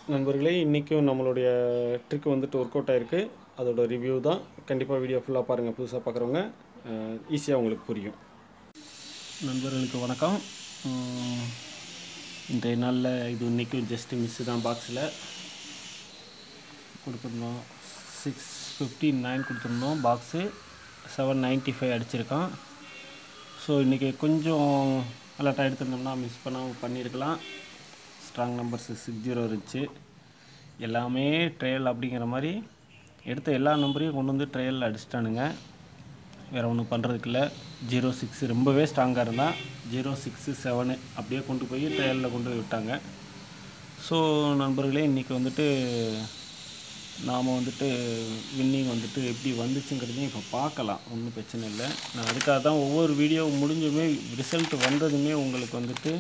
நண்பர்களே இன்றைக்கும் நம்மளுடைய ட்ரிக் வந்துட்டு ஒர்க் அவுட் ஆயிருக்கு அதோட ரிவ்யூ தான் கண்டிப்பாக வீடியோ ஃபுல்லாக பாருங்கள் புதுசாக பார்க்குறவங்க ஈஸியாக உங்களுக்கு புரியும் நண்பர்களுக்கு வணக்கம் உம், இன்றைய நாளில் இது இன்றைக்கும் ஜஸ்ட் மிஸ்ஸு தான் பாக்ஸில் கொடுத்துருந்தோம் சிக்ஸ் ஃபிஃப்டி நைன் கொடுத்துருந்தோம் பாக்ஸு செவன் நைன்ட்டி ஃபைவ் அடிச்சிருக்கான் ஸோ இன்றைக்கி கொஞ்சம் அலர்ட்டாக எடுத்திருந்தோம்னா மிஸ் பண்ணாமல் பண்ணியிருக்கலாம் ஸ்ட்ராங் நம்பர்ஸ் சிக்ஸ் ஜீரோ இருந்துச்சு எல்லாமே ட்ரையல் அப்படிங்கிற மாதிரி எடுத்த எல்லா நம்பரையும் கொண்டு வந்து ட்ரையலில் அடிச்சிட்டானுங்க வேறு ஒன்றும் பண்ணுறதுக்கு இல்லை ஜீரோ சிக்ஸ் ரொம்பவே ஸ்ட்ராங்காக இருந்தால் ஜீரோ சிக்ஸு செவனு அப்படியே கொண்டு போய் ட்ரையலில் கொண்டு போய் விட்டாங்க ஸோ நண்பர்களே இன்றைக்கி வந்துட்டு நாம் வந்துட்டு வின்னிங் வந்துட்டு எப்படி வந்துச்சுங்கிறதையும் இப்போ பார்க்கலாம் ஒன்றும் பிரச்சனை இல்லை நான் அதுக்காக தான் ஒவ்வொரு வீடியோ முடிஞ்சுமே ரிசல்ட் வந்ததுமே உங்களுக்கு வந்துட்டு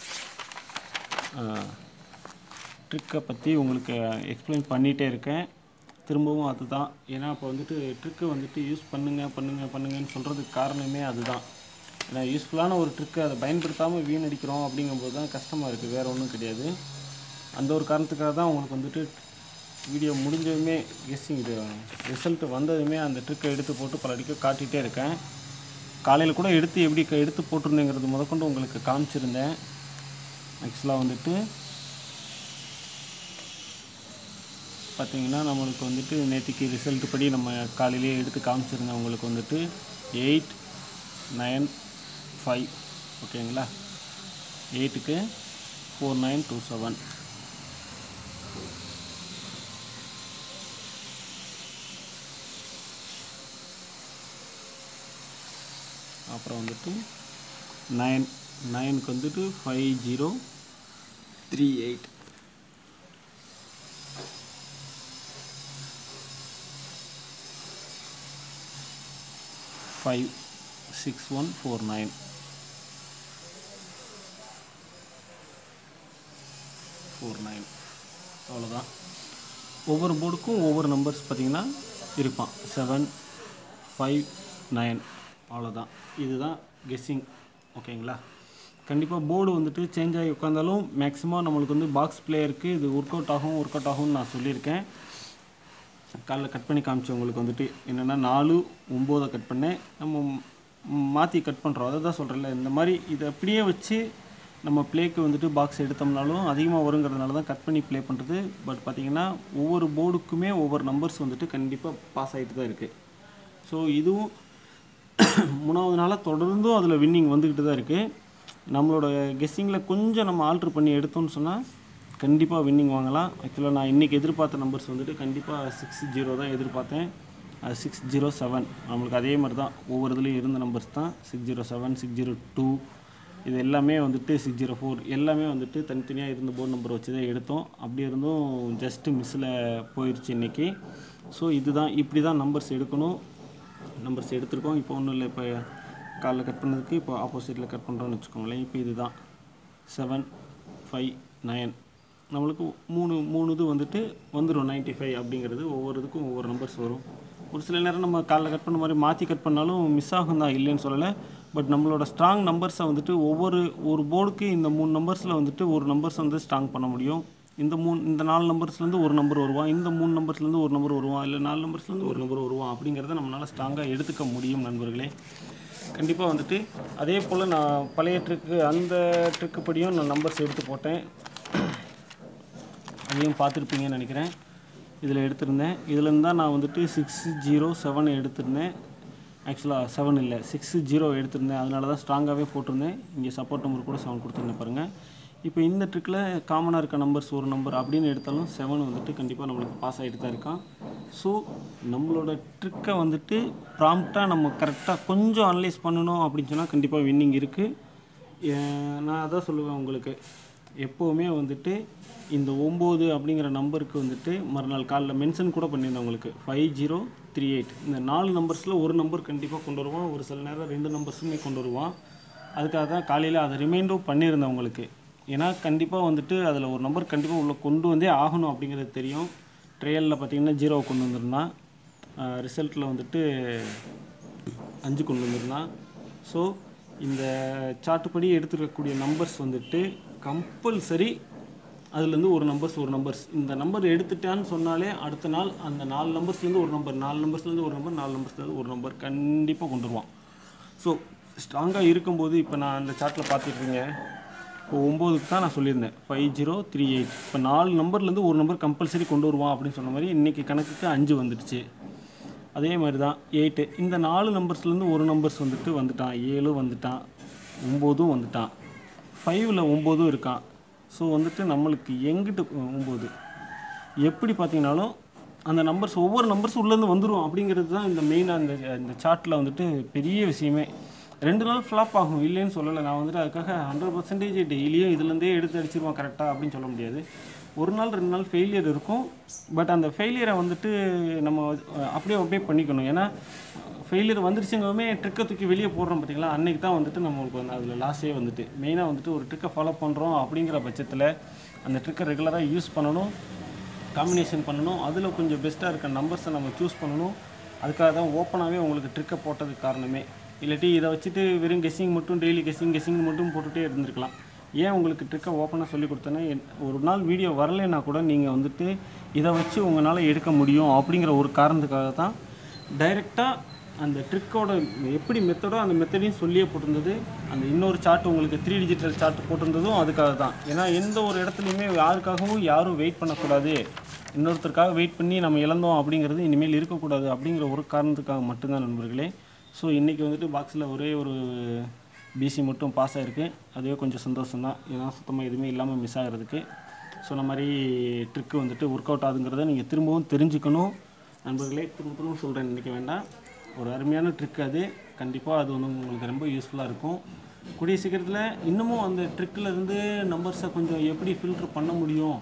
ட்ரிக்கை பற்றி உங்களுக்கு எக்ஸ்பிளைன் பண்ணிகிட்டே இருக்கேன் திரும்பவும் அதுதான் ஏன்னா இப்போ வந்துட்டு ட்ரிக்கை வந்துட்டு யூஸ் பண்ணுங்க பண்ணுங்க பண்ணுங்கன்னு சொல்கிறதுக்கு காரணமே அதுதான் ஏன்னா யூஸ்ஃபுல்லான ஒரு ட்ரிக்கை அதை பயன்படுத்தாமல் வீணடிக்கிறோம் அப்படிங்கும்போது தான் கஷ்டமாக இருக்குது வேறு ஒன்றும் கிடையாது அந்த ஒரு காரணத்துக்காக தான் உங்களுக்கு வந்துட்டு வீடியோ முடிஞ்சதுமே கெஸ்ஸிங் இது ரிசல்ட் வந்ததுமே அந்த ட்ரிக்கை எடுத்து போட்டு பல அடிக்க காட்டிகிட்டே இருக்கேன் காலையில் கூட எடுத்து எப்படி க- எடுத்து போட்டிருந்தேங்கிறது முதற்கொண்டு உங்களுக்கு காமிச்சிருந்தேன் ஆக்சுவலாக வந்துட்டு பார்த்தீங்கன்னா நம்மளுக்கு வந்துட்டு நேற்றுக்கு ரிசல்ட் படி நம்ம காலையிலேயே எடுத்து காமிச்சிருந்தேன் உங்களுக்கு வந்துட்டு எயிட் நைன் ஃபைவ் ஓகேங்களா எயிட்டுக்கு ஃபோர் நைன் டூ செவன் அப்புறம் வந்துட்டு நைன் நைனுக்கு வந்துட்டு five zero three eight five six one four nine four nine அவ்வளோதான் ஒவ்வொரு போர்டுக்கும் ஒவ்வொரு நம்பர்ஸ் பார்த்தீங்கன்னா இருப்பான் செவன் ஃபைவ் நைன் அவ்வளோதான் இதுதான் கெஸ்ஸிங் ஓகேங்களா கண்டிப்பாக போர்டு வந்துட்டு சேஞ்ச் ஆகி உட்காந்தாலும் மேக்ஸிமம் நம்மளுக்கு வந்து பாக்ஸ் பிளேயருக்கு இது ஒர்க் அவுட் ஆகும் ஒர்க் அவுட் ஆகும்னு நான் சொல்லியிருக்கேன் காலைல கட் பண்ணி காமிச்சேன் உங்களுக்கு வந்துட்டு என்னென்னா நாலு ஒம்போதை கட் பண்ணேன் நம்ம மாற்றி கட் பண்ணுறோம் அதை தான் சொல்கிறேன்ல இந்த மாதிரி இதை அப்படியே வச்சு நம்ம ப்ளேக்கு வந்துட்டு பாக்ஸ் எடுத்தோம்னாலும் அதிகமாக வருங்கிறதுனால தான் கட் பண்ணி ப்ளே பண்ணுறது பட் பார்த்தீங்கன்னா ஒவ்வொரு போர்டுக்குமே ஒவ்வொரு நம்பர்ஸ் வந்துட்டு கண்டிப்பாக பாஸ் ஆகிட்டு தான் இருக்குது ஸோ இதுவும் மூணாவது நாளாக தொடர்ந்தும் அதில் வின்னிங் வந்துக்கிட்டு தான் இருக்குது நம்மளோட கெஸ்ஸிங்கில் கொஞ்சம் நம்ம ஆல்ட்ரு பண்ணி எடுத்தோம்னு சொன்னால் கண்டிப்பாக வின்னிங் வாங்கலாம் ஆக்சுவலாக நான் இன்றைக்கி எதிர்பார்த்த நம்பர்ஸ் வந்துட்டு கண்டிப்பாக சிக்ஸ் ஜீரோ தான் எதிர்பார்த்தேன் அது சிக்ஸ் ஜீரோ செவன் நம்மளுக்கு அதே மாதிரி தான் ஒவ்வொரு இதுலேயும் இருந்த நம்பர்ஸ் தான் six zero seven six zero two இது எல்லாமே வந்துட்டு சிக்ஸ் ஜீரோ ஃபோர் எல்லாமே வந்துட்டு தனித்தனியாக இருந்த போர்டு நம்பர் வச்சு தான் எடுத்தோம் அப்படி இருந்தும் ஜஸ்ட்டு மிஸ்ஸில் போயிடுச்சு இன்றைக்கி ஸோ இதுதான் இப்படி தான் நம்பர்ஸ் எடுக்கணும் நம்பர்ஸ் எடுத்திருக்கோம் இப்போ ஒன்றும் இல்லை இப்போ காலைல கட் பண்ணதுக்கு இப்போ ஆப்போசிட்டில் கட் பண்ணுறோம்னு வச்சுக்கோங்களேன் இப்போ இதுதான் செவன் ஃபைவ் நைன் நம்மளுக்கு மூணு மூணு இது வந்துட்டு வந்துடும் நைன்ட்டி ஃபைவ் அப்படிங்கிறது ஒவ்வொரு இதுக்கும் ஒவ்வொரு நம்பர்ஸ் வரும் ஒரு சில நேரம் நம்ம காலைல கட் பண்ண மாதிரி மாற்றி கட் பண்ணாலும் மிஸ் ஆகும் தான் இல்லைன்னு சொல்லலை பட் நம்மளோட ஸ்ட்ராங் நம்பர்ஸை வந்துட்டு ஒவ்வொரு ஒரு போர்டுக்கு இந்த மூணு நம்பர்ஸில் வந்துட்டு ஒரு நம்பர்ஸ் வந்து ஸ்ட்ராங் பண்ண முடியும் இந்த மூணு இந்த நாலு நம்பர்ஸ்லேருந்து ஒரு நம்பர் வருவான் இந்த மூணு நம்பர்ஸ்லேருந்து ஒரு நம்பர் வருவான் இல்லை நாலு நம்பர்ஸ்லேருந்து ஒரு நம்பர் வருவான் அப்படிங்கிறத நம்மளால் ஸ்ட்ராங்காக எடுத்துக்க முடியும் நண்பர்களே கண்டிப்பாக வந்துட்டு அதே போல் நான் பழைய ட்ரிக்கு அந்த ட்ரிக்கு படியும் நான் நம்பர்ஸ் எடுத்து போட்டேன் அதையும் பார்த்துருப்பீங்கன்னு நினைக்கிறேன் இதில் எடுத்திருந்தேன் இதுலேருந்து தான் நான் வந்துட்டு சிக்ஸ் ஜீரோ செவன் எடுத்திருந்தேன் ஆக்சுவலாக செவன் இல்லை சிக்ஸ் ஜீரோ எடுத்திருந்தேன் அதனால தான் ஸ்ட்ராங்காகவே போட்டிருந்தேன் இங்கே சப்போர்ட் நம்பர் கூட செவன் கொடுத்துருந்தேன் பாருங்கள் இப்போ இந்த ட்ரிக்கில் காமனாக இருக்க நம்பர்ஸ் ஒரு நம்பர் அப்படின்னு எடுத்தாலும் செவன் வந்துட்டு கண்டிப்பாக நம்மளுக்கு பாஸ் ஆகிட்டு தான் இருக்கான் ஸோ நம்மளோட ட்ரிக்கை வந்துட்டு ப்ராம்ப்டாக நம்ம கரெக்டாக கொஞ்சம் அனலைஸ் பண்ணணும் அப்படின்னு சொன்னால் கண்டிப்பாக வின்னிங் இருக்குது நான் அதான் சொல்லுவேன் உங்களுக்கு எப்போவுமே வந்துட்டு இந்த ஒம்பது அப்படிங்கிற நம்பருக்கு வந்துட்டு மறுநாள் காலைல மென்ஷன் கூட பண்ணியிருந்தேன் உங்களுக்கு ஃபைவ் ஜீரோ த்ரீ எயிட் இந்த நாலு நம்பர்ஸில் ஒரு நம்பர் கண்டிப்பாக கொண்டு வருவான் ஒரு சில நேரம் ரெண்டு நம்பர்ஸுமே கொண்டு வருவான் அதுக்காக தான் காலையில் அதை ரிமைண்டும் பண்ணியிருந்தேன் உங்களுக்கு ஏன்னா கண்டிப்பாக வந்துட்டு அதில் ஒரு நம்பர் கண்டிப்பாக உள்ளே கொண்டு வந்தே ஆகணும் அப்படிங்கிறது தெரியும் ட்ரையலில் பார்த்தீங்கன்னா ஜீரோவை கொண்டு வந்திருந்தான் ரிசல்ட்டில் வந்துட்டு அஞ்சு கொண்டு வந்திருந்தான் ஸோ இந்த சார்ட் படி எடுத்துருக்கக்கூடிய நம்பர்ஸ் வந்துட்டு கம்பல்சரி அதுலேருந்து ஒரு நம்பர்ஸ் ஒரு நம்பர்ஸ் இந்த நம்பர் எடுத்துட்டான்னு சொன்னாலே அடுத்த நாள் அந்த நாலு நம்பர்ஸ்லேருந்து ஒரு நம்பர் நாலு நம்பர்ஸ்லேருந்து ஒரு நம்பர் நாலு நம்பர்ஸ்லேருந்து ஒரு நம்பர் கண்டிப்பாக கொண்டு வருவான் ஸோ ஸ்ட்ராங்காக இருக்கும்போது இப்போ நான் அந்த சார்ட்டில் பார்த்துட்ருங்க இப்போ ஒம்போதுக்கு தான் நான் சொல்லியிருந்தேன் ஃபைவ் ஜீரோ த்ரீ எயிட் இப்போ நாலு நம்பர்லேருந்து ஒரு நம்பர் கம்பல்சரி கொண்டு வருவான் அப்படின்னு சொன்ன மாதிரி இன்றைக்கி கணக்குக்கு அஞ்சு வந்துடுச்சு அதே மாதிரி தான் எயிட்டு இந்த நாலு நம்பர்ஸ்லேருந்து ஒரு நம்பர்ஸ் வந்துட்டு வந்துட்டான் ஏழு வந்துட்டான் ஒம்போதும் வந்துட்டான் ஃபைவ்ல ஒம்போதும் இருக்கான் ஸோ வந்துட்டு நம்மளுக்கு எங்கிட்டு ஒம்பது எப்படி பார்த்தீங்கனாலும் அந்த நம்பர்ஸ் ஒவ்வொரு நம்பர்ஸ் உள்ளேருந்து வந்துடும் அப்படிங்கிறது தான் இந்த மெயினாக இந்த இந்த சார்ட்டில் வந்துட்டு பெரிய விஷயமே ரெண்டு நாள் ஃப்ளாப் ஆகும் இல்லைன்னு சொல்லலை நான் வந்துட்டு அதுக்காக ஹண்ட்ரட் பர்சன்டேஜ் டெய்லியும் இதுலேருந்தே எடுத்து அடிச்சிருவான் கரெக்டாக அப்படின்னு சொல்ல முடியாது ஒரு நாள் ரெண்டு நாள் ஃபெயிலியர் இருக்கும் பட் அந்த ஃபெயிலியரை வந்துட்டு நம்ம அஹ், அப்படியே அப்படியே பண்ணிக்கணும் ஏன்னா ஃபெயிலியர் வந்துருச்சுங்கவுமே ட்ரிக்கை தூக்கி வெளியே போடுறோம் பார்த்தீங்களா அன்றைக்கி தான் வந்துட்டு நம்மளுக்கு வந்து அதில் லாஸே வந்துட்டு மெயினாக வந்துட்டு ஒரு ட்ரிக்கை ஃபாலோ பண்ணுறோம் அப்படிங்கிற பட்சத்தில் அந்த ட்ரிக்கை ரெகுலராக யூஸ் பண்ணணும் காம்பினேஷன் பண்ணணும் அதில் கொஞ்சம் பெஸ்ட்டாக இருக்க நம்பர்ஸை நம்ம சூஸ் பண்ணணும் அதுக்காக தான் ஓப்பனாகவே உங்களுக்கு ட்ரிக்கை போட்டதுக்கு காரணமே இல்லாட்டி இதை வச்சுட்டு வெறும் கெஸ்ஸிங் மட்டும் டெய்லி கெஸ்ஸிங் கெஸ்ஸிங் மட்டும் போட்டுகிட்டே இருந்திருக்கலாம் ஏன் உங்களுக்கு ட்ரிக்கை ஓப்பனாக சொல்லி கொடுத்தேன்னா என்- ஒரு நாள் வீடியோ வரலைன்னா கூட நீங்கள் வந்துட்டு இதை வச்சு உங்களால் எடுக்க முடியும் அப்படிங்கிற ஒரு காரணத்துக்காக தான் டைரெக்டாக அந்த ட்ரிக்கோட எப்படி மெத்தடோ அந்த மெத்தடையும் சொல்லியே போட்டிருந்தது அந்த இன்னொரு சார்ட் உங்களுக்கு த்ரீ டிஜிட்டல் சார்ட் போட்டிருந்ததும் அதுக்காக தான் ஏன்னா எந்த ஒரு இடத்துலையுமே யாருக்காகவும் யாரும் வெயிட் பண்ணக்கூடாது இன்னொருத்தருக்காக வெயிட் பண்ணி நம்ம இழந்தோம் அப்படிங்கிறது இனிமேல் இருக்கக்கூடாது அப்படிங்கிற ஒரு காரணத்துக்காக மட்டும்தான் நண்பர்களே ஸோ இன்றைக்கி வந்துட்டு பாக்ஸில் ஒரே ஒரு பிசி மட்டும் பாஸ் ஆகிருக்கு அதுவே கொஞ்சம் சந்தோஷம் தான் ஏன்னா சுத்தமாக எதுவுமே இல்லாமல் மிஸ் ஆகிறதுக்கு சொன்ன மாதிரி ட்ரிக்கு வந்துட்டு ஒர்க் அவுட் ஆகுங்கிறத நீங்கள் திரும்பவும் தெரிஞ்சுக்கணும் நண்பர்களே திரும்ப திரும்ப சொல்கிறேன் நினைக்க வேண்டாம் ஒரு அருமையான ட்ரிக் அது கண்டிப்பாக அது வந்து உங்களுக்கு ரொம்ப யூஸ்ஃபுல்லாக இருக்கும் கூடிய சீக்கிரத்தில் இன்னமும் அந்த ட்ரிக்கில் இருந்து நம்பர்ஸை கொஞ்சம் எப்படி ஃபில்டர் பண்ண முடியும்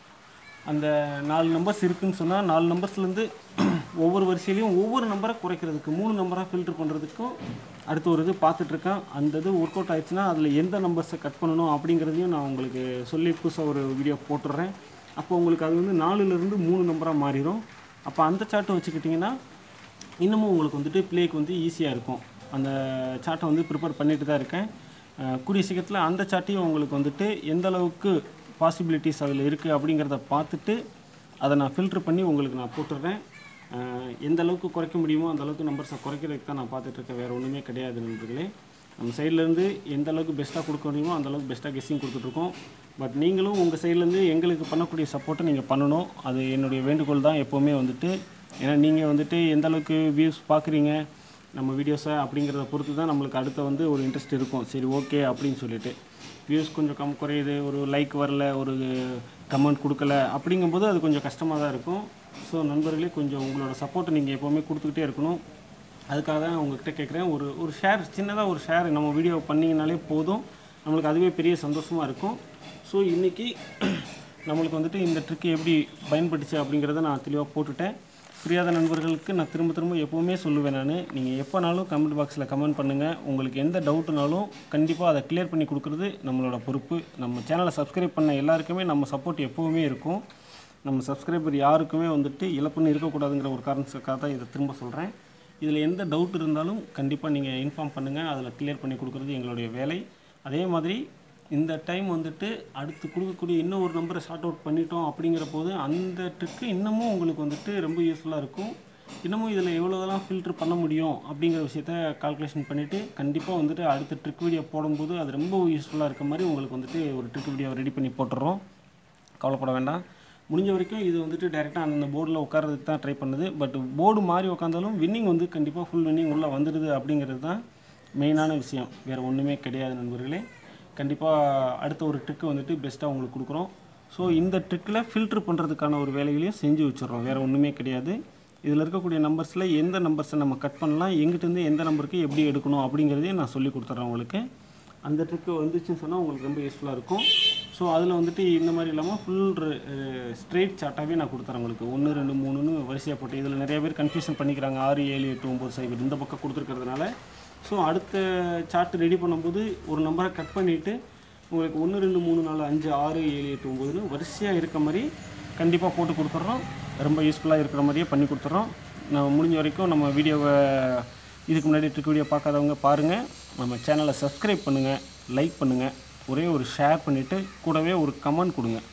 அந்த நாலு நம்பர்ஸ் இருக்குன்னு சொன்னால் நாலு நம்பர்ஸ்லேருந்து ஒவ்வொரு வரிசையிலையும் ஒவ்வொரு நம்பரை குறைக்கிறதுக்கு மூணு நம்பராக ஃபில்டர் பண்ணுறதுக்கும் அடுத்து ஒரு இது பார்த்துட்ருக்கேன் அந்த இது ஒர்க் அவுட் ஆயிடுச்சுன்னா அதில் எந்த நம்பர்ஸை கட் பண்ணணும் அப்படிங்கிறதையும் நான் உங்களுக்கு சொல்லி புதுசாக ஒரு வீடியோ போட்டுடுறேன் அப்போ உங்களுக்கு அது வந்து நாலுலேருந்து மூணு நம்பராக மாறிடும் அப்போ அந்த சார்ட்டை வச்சுக்கிட்டிங்கன்னா இன்னமும் உங்களுக்கு வந்துட்டு ப்ளேக்கு வந்து ஈஸியாக இருக்கும் அந்த சார்ட்டை வந்து ப்ரிப்பேர் பண்ணிட்டு தான் இருக்கேன் அஹ் கூடிய சீக்கிரத்தில் அந்த சார்ட்டையும் உங்களுக்கு வந்துட்டு எந்த அளவுக்கு பாசிபிலிட்டிஸ் அதில் இருக்குது அப்படிங்கிறத பார்த்துட்டு அதை நான் ஃபில்ட்ரு பண்ணி உங்களுக்கு நான் போட்டுடுறேன் அஹ் எந்த அளவுக்கு குறைக்க முடியுமோ அந்த அளவுக்கு நம்பர்ஸை குறைக்கிறதுக்கு தான் நான் பார்த்துட்ருக்கேன் வேறு ஒன்றுமே கிடையாது நண்பர்களே நம்ம சைட்லேருந்து எந்த அளவுக்கு பெஸ்ட்டாக கொடுக்க முடியுமோ அந்த அளவுக்கு பெஸ்ட்டாக கெஸ்ஸிங் கொடுத்துட்ருக்கோம் பட் நீங்களும் உங்கள் சைட்லேருந்து எங்களுக்கு பண்ணக்கூடிய சப்போர்ட்டை நீங்கள் பண்ணணும் அது என்னுடைய வேண்டுகோள் தான் எப்போவுமே வந்துட்டு ஏன்னா நீங்கள் வந்துட்டு எந்த அளவுக்கு வியூஸ் பார்க்குறீங்க நம்ம வீடியோஸை அப்படிங்கிறத பொறுத்து தான் நம்மளுக்கு அடுத்த வந்து ஒரு இன்ட்ரெஸ்ட் இருக்கும் சரி ஓகே அப்படின்னு சொல்லிட்டு வியூஸ் கொஞ்சம் கம் குறையுது ஒரு லைக் வரல ஒரு கமெண்ட் கொடுக்கல அப்படிங்கும்போது அது கொஞ்சம் கஷ்டமாக தான் இருக்கும் ஸோ நண்பர்களே கொஞ்சம் உங்களோட சப்போர்ட்டை நீங்கள் எப்போவுமே கொடுத்துக்கிட்டே இருக்கணும் அதுக்காக தான் உங்ககிட்ட கேட்குறேன் ஒரு ஒரு ஷேர் சின்னதாக ஒரு ஷேர் நம்ம வீடியோ பண்ணிங்கனாலே போதும் நம்மளுக்கு அதுவே பெரிய சந்தோஷமாக இருக்கும் ஸோ இன்றைக்கி நம்மளுக்கு வந்துட்டு இந்த ட்ரிக்கு எப்படி பயன்பட்டுச்சு அப்படிங்கிறத நான் தெளிவாக போட்டுட்டேன் புரியாத நண்பர்களுக்கு நான் திரும்ப திரும்ப எப்போவுமே சொல்லுவேன் நான் நீங்கள் எப்போனாலும் கமெண்ட் பாக்ஸில் கமெண்ட் பண்ணுங்கள் உங்களுக்கு எந்த டவுட்டுனாலும் கண்டிப்பாக அதை கிளியர் பண்ணி கொடுக்குறது நம்மளோட பொறுப்பு நம்ம சேனலை சப்ஸ்கிரைப் பண்ண எல்லாருக்குமே நம்ம சப்போர்ட் எப்போவுமே இருக்கும் நம்ம சப்ஸ்கிரைபர் யாருக்குமே வந்துட்டு இழப்புன்னு இருக்கக்கூடாதுங்கிற ஒரு காரணத்துக்காக தான் இதை திரும்ப சொல்கிறேன் இதில் எந்த டவுட் இருந்தாலும் கண்டிப்பாக நீங்கள் இன்ஃபார்ம் பண்ணுங்கள் அதில் கிளியர் பண்ணி கொடுக்குறது எங்களுடைய வேலை அதே மாதிரி இந்த டைம் வந்துட்டு அடுத்து கொடுக்கக்கூடிய இன்னும் ஒரு நம்பரை ஷார்ட் அவுட் பண்ணிட்டோம் அப்படிங்கிற போது அந்த ட்ரிக்கு இன்னமும் உங்களுக்கு வந்துட்டு ரொம்ப யூஸ்ஃபுல்லாக இருக்கும் இன்னமும் இதில் எவ்வளோதெல்லாம் ஃபில்டர் பண்ண முடியும் அப்படிங்கிற விஷயத்த கால்குலேஷன் பண்ணிவிட்டு கண்டிப்பாக வந்துட்டு அடுத்த ட்ரிக் வீடியோ போடும்போது அது ரொம்ப யூஸ்ஃபுல்லாக இருக்க மாதிரி உங்களுக்கு வந்துட்டு ஒரு ட்ரிக் வீடியோ ரெடி பண்ணி போட்டுறோம் கவலைப்பட வேண்டாம் முடிஞ்ச வரைக்கும் இது வந்துட்டு டேரெக்டாக அந்த போர்டில் உட்காரதுக்கு தான் ட்ரை பண்ணுது பட் போர்டு மாறி உட்காந்தாலும் வின்னிங் வந்து கண்டிப்பாக ஃபுல் வின்னிங் உள்ளே வந்துடுது அப்படிங்கிறது தான் மெயினான விஷயம் வேறு ஒன்றுமே கிடையாது நண்பர்களே கண்டிப்பாக அடுத்த ஒரு ட்ரிக்கு வந்துட்டு பெஸ்ட்டாக உங்களுக்கு கொடுக்குறோம் ஸோ இந்த ட்ரிக்கில் ஃபில்ட்ரு பண்ணுறதுக்கான ஒரு வேலைகளையும் செஞ்சு வச்சிடுறோம் வேறு ஒன்றுமே கிடையாது இதில் இருக்கக்கூடிய நம்பர்ஸில் எந்த நம்பர்ஸை நம்ம கட் பண்ணலாம் எங்கிட்டேருந்து எந்த நம்பருக்கு எப்படி எடுக்கணும் அப்படிங்கிறதையும் நான் சொல்லி கொடுத்துட்றேன் உங்களுக்கு அந்த ட்ரிக்கு வந்துச்சுன்னு சொன்னால் உங்களுக்கு ரொம்ப யூஸ்ஃபுல்லாக இருக்கும் ஸோ அதில் வந்துட்டு இந்த மாதிரி இல்லாமல் ஃபுல் ஸ்ட்ரெயிட் சார்ட்டாகவே நான் கொடுத்துறேன் உங்களுக்கு ஒன்று ரெண்டு மூணுன்னு வரிசையாக போட்டு இதில் நிறைய பேர் கன்ஃபியூஷன் பண்ணிக்கிறாங்க ஆறு ஏழு எட்டு ஒம்பது சைபர் இந்த பக்கம் கொடுத்துருக்கறதுனால ஸோ அடுத்த சார்ட் ரெடி பண்ணும்போது ஒரு நம்பரை கட் பண்ணிவிட்டு உங்களுக்கு ஒன்று ரெண்டு மூணு நாலு அஞ்சு ஆறு ஏழு எட்டு ஒம்பதுன்னு வரிசையாக இருக்க மாதிரி கண்டிப்பாக போட்டு கொடுத்துட்றோம் ரொம்ப யூஸ்ஃபுல்லாக இருக்கிற மாதிரியே பண்ணி கொடுத்துட்றோம் நம்ம முடிஞ்ச வரைக்கும் நம்ம வீடியோவை இதுக்கு முன்னாடி ட்ரிக் வீடியோ பார்க்காதவங்க பாருங்கள் நம்ம சேனலை சப்ஸ்கிரைப் பண்ணுங்கள் லைக் பண்ணுங்கள் ஒரே ஒரு ஷேர் பண்ணிவிட்டு கூடவே ஒரு கமெண்ட் கொடுங்க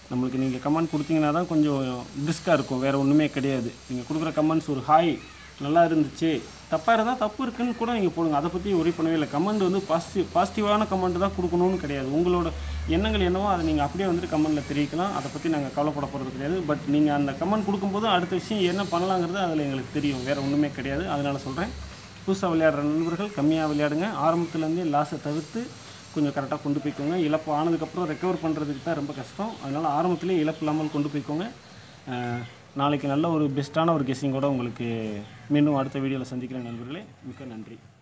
நம்மளுக்கு நீங்கள் கமெண்ட் கொடுத்தீங்கன்னா தான் கொஞ்சம் பிரிஸ்காக இருக்கும் வேறு ஒன்றுமே கிடையாது நீங்கள் கொடுக்குற கமெண்ட்ஸ் ஒரு ஹாய் நல்லா இருந்துச்சு தப்பாக இருந்தால் தப்பு இருக்குன்னு கூட நீங்கள் போடுங்க அதை பற்றி ஒரே பண்ணவே இல்லை கமெண்ட் வந்து பாசிட்டிவ் பாசிட்டிவான கமெண்ட் தான் கொடுக்கணும்னு கிடையாது உங்களோட எண்ணங்கள் என்னவோ அதை நீங்கள் அப்படியே வந்துட்டு கமெண்ட்டில் தெரிவிக்கலாம் அதை பற்றி நாங்கள் கவலைப்பட போகிறது கிடையாது பட் நீங்கள் அந்த கமெண்ட் கொடுக்கும்போது அடுத்த விஷயம் என்ன பண்ணலாங்கிறது அதில் எங்களுக்கு தெரியும் வேறு ஒன்றுமே கிடையாது அதனால் சொல்கிறேன் புதுசாக விளையாடுற நண்பர்கள் கம்மியாக விளையாடுங்க ஆரம்பத்துலேருந்தே லாஸை தவிர்த்து கொஞ்சம் கரெக்டாக கொண்டு போய்க்கோங்க இழப்பு ஆனதுக்கப்புறம் ரெக்கவர் பண்ணுறதுக்கு தான் ரொம்ப கஷ்டம் அதனால் ஆரம்பத்திலே இழப்பு இல்லாமல் கொண்டு போய்க்கோங்க அஹ், நாளைக்கு நல்ல ஒரு பெஸ்ட்டான ஒரு கெஸ்ஸிங்கோட உங்களுக்கு மீண்டும் அடுத்த வீடியோவில் சந்திக்கிறேன் நண்பர்களே மிக்க நன்றி